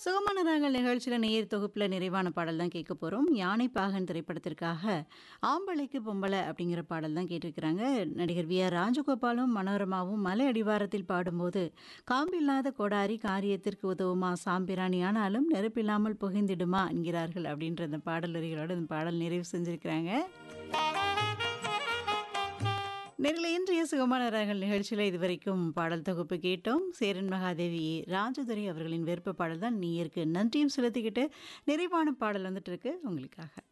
சுகமான ராகங்கள் நிகழ்ச்சியில் நேர் தொகுப்பில் நிறைவான பாடல் தான் கேட்க போகிறோம் யானை பாகன் திரைப்படத்திற்காக ஆம்பளைக்கு பொம்பளை அப்படிங்கிற பாடல் தான் கேட்டிருக்கிறாங்க நடிகர் வி ஆர் ராஜகோபாலும் மனோரமாவும் மலை அடிவாரத்தில் பாடும்போது காம்பில்லாத கோடாரி காரியத்திற்கு உதவுமா சாம்பிராணி ஆனாலும் நெருப்பில்லாமல் புகைந்திடுமா என்கிறார்கள் அப்படின்ற அந்த பாடல் வரிகளோடு இந்த பாடல் நிறைவு செஞ்சுருக்கிறாங்க நேரில் இன்றைய சுகமான ராகங்கள் நிகழ்ச்சியில் இதுவரைக்கும் பாடல் தொகுப்பு கேட்டோம் சேரன் மகாதேவி ராஜதுரை அவர்களின் விருப்ப பாடல் தான் நீருக்கு நன்றியும் செலுத்திக்கிட்டு நிறைவான பாடல் வந்துட்டு இருக்கு உங்களுக்காக